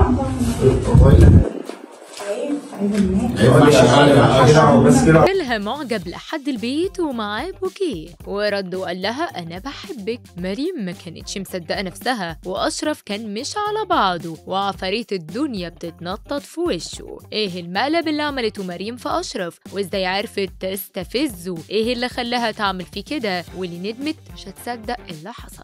كلها معجب لحد البيت ومعاه بوكيه ورد وقال لها أنا بحبك مريم ما كانتش مصدقة نفسها وأشرف كان مش على بعضه وعفاريت الدنيا بتتنطط في وشه إيه المقلب اللي عملته مريم في أشرف وإزاي عرفت تستفزه إيه اللي خلاها تعمل فيه كده واللي ندمت مش هتصدق اللي حصل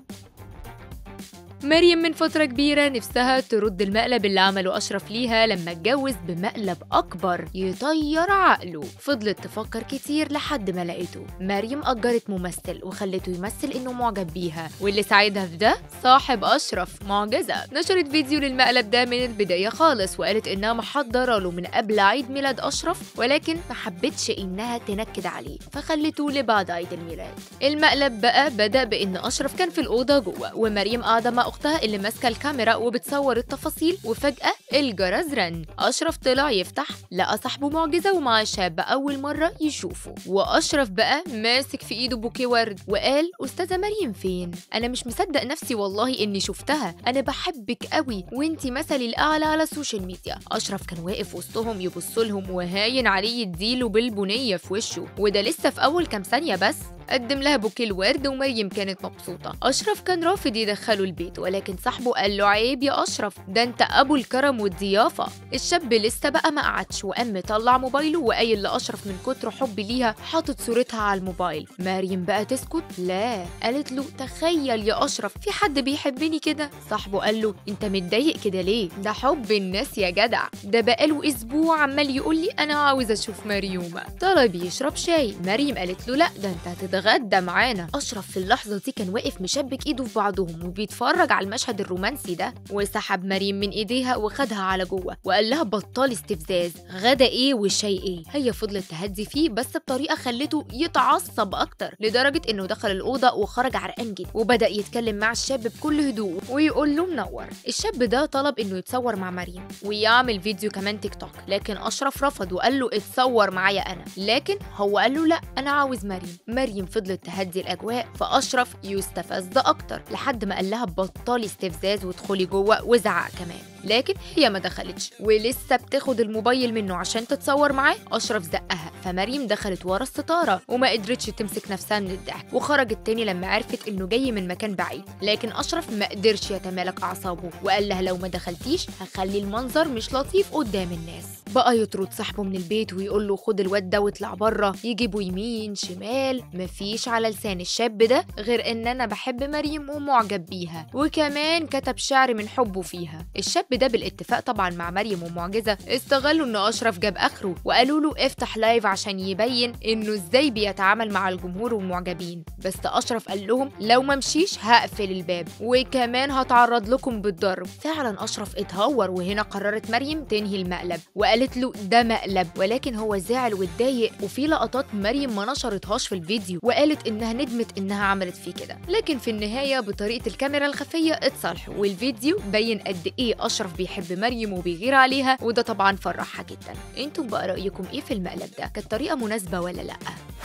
مريم من فترة كبيرة نفسها ترد المقلب اللي عمله أشرف ليها لما اتجوز بمقلب أكبر يطير عقله فضلت تفكر كتير لحد ما لقيته مريم أجرت ممثل وخلته يمثل إنه معجب بيها واللي ساعدها في ده صاحب أشرف معجزة نشرت فيديو للمقلب ده من البداية خالص وقالت إنها محضرة له من قبل عيد ميلاد أشرف ولكن ما حبتش إنها تنكد عليه فخلته لبعد عيد الميلاد المقلب بقى بدأ بإن أشرف كان في الأوضة جوه ومريم قاعدة مع أختها اللي ماسكة الكاميرا وبتصور التفاصيل وفجأة الجرس رن أشرف طلع يفتح لقى صاحبه معجزة ومعاه شاب أول مرة يشوفه وأشرف بقى ماسك في إيده بوكيه ورد وقال أستاذة مريم فين؟ أنا مش مصدق نفسي والله إني شفتها أنا بحبك قوي وإنتي مثلي الأعلى على السوشيال ميديا أشرف كان واقف وسطهم يبص لهم وهاين عليه يديله بالبنية في وشه وده لسه في أول كام ثانية بس قدم لها بوكيه الورد ومريم كانت مبسوطة أشرف كان رافض يدخله البيت ولكن صاحبه قال له عيب يا أشرف ده أنت أبو الكرم والضيافة الشاب لسه بقى ما قعدش وقام مطلع موبايله وقايل لأشرف من كتر حب ليها حاطط صورتها على الموبايل مريم بقى تسكت لا قالت له تخيل يا أشرف في حد بيحبني كده صاحبه قال له أنت متضايق كده ليه ده حب الناس يا جدع ده بقاله أسبوع عمال يقول لي أنا عاوز أشوف مريومة طلب يشرب شاي مريم قالت له لا ده أنت هتتغدى معانا أشرف في اللحظة دي كان واقف مشبك إيده في بعضهم وبيتفرج على المشهد الرومانسي ده وسحب مريم من إيديها وخدها على جوه وقال لها بطلي استفزاز غدا إيه والشاي إيه هي فضلت تهدي فيه بس بطريقة خلته يتعصب أكتر لدرجة إنه دخل الأوضة وخرج عرقان جدا وبدأ يتكلم مع الشاب بكل هدوء ويقول له منور الشاب ده طلب إنه يتصور مع مريم ويعمل فيديو كمان تيك توك لكن أشرف رفض وقال له اتصور معايا أنا لكن هو قال له لا أنا عاوز مريم مريم فضلت تهدي الأجواء فأشرف يستفز أكتر لحد ما قال لها بطلي استفزاز وادخلي جوه وزعق كمان لكن هي ما دخلتش ولسه بتاخد الموبايل منه عشان تتصور معاه اشرف زقها فمريم دخلت ورا الستاره وما قدرتش تمسك نفسها من الضحك وخرجت تاني لما عرفت انه جاي من مكان بعيد لكن اشرف ما قدرش يتمالك اعصابه وقال لها لو ما دخلتيش هخلي المنظر مش لطيف قدام الناس بقى يطرد صاحبه من البيت ويقول له خد الواد ده واطلع بره يجيبه يمين شمال مفيش على لسان الشاب ده غير ان انا بحب مريم ومعجب بيها وكمان كتب شعر من حبه فيها الشاب ده بالاتفاق طبعا مع مريم ومعجزه استغلوا ان اشرف جاب اخره وقالوا له افتح لايف عشان يبين انه ازاي بيتعامل مع الجمهور والمعجبين بس اشرف قال لهم لو ما مشيش هقفل الباب وكمان هتعرض لكم بالضرب فعلا اشرف اتهور وهنا قررت مريم تنهي المقلب وقالت له ده مقلب ولكن هو زعل واتضايق وفي لقطات مريم ما نشرتهاش في الفيديو وقالت انها ندمت انها عملت فيه كده لكن في النهايه بطريقه الكاميرا الخفيه اتصالحوا والفيديو بين قد ايه اشرف بيحب مريم وبيغير عليها وده طبعا فرحها جدا انتوا بقى رايكم ايه في المقلب ده كانت طريقه مناسبه ولا لا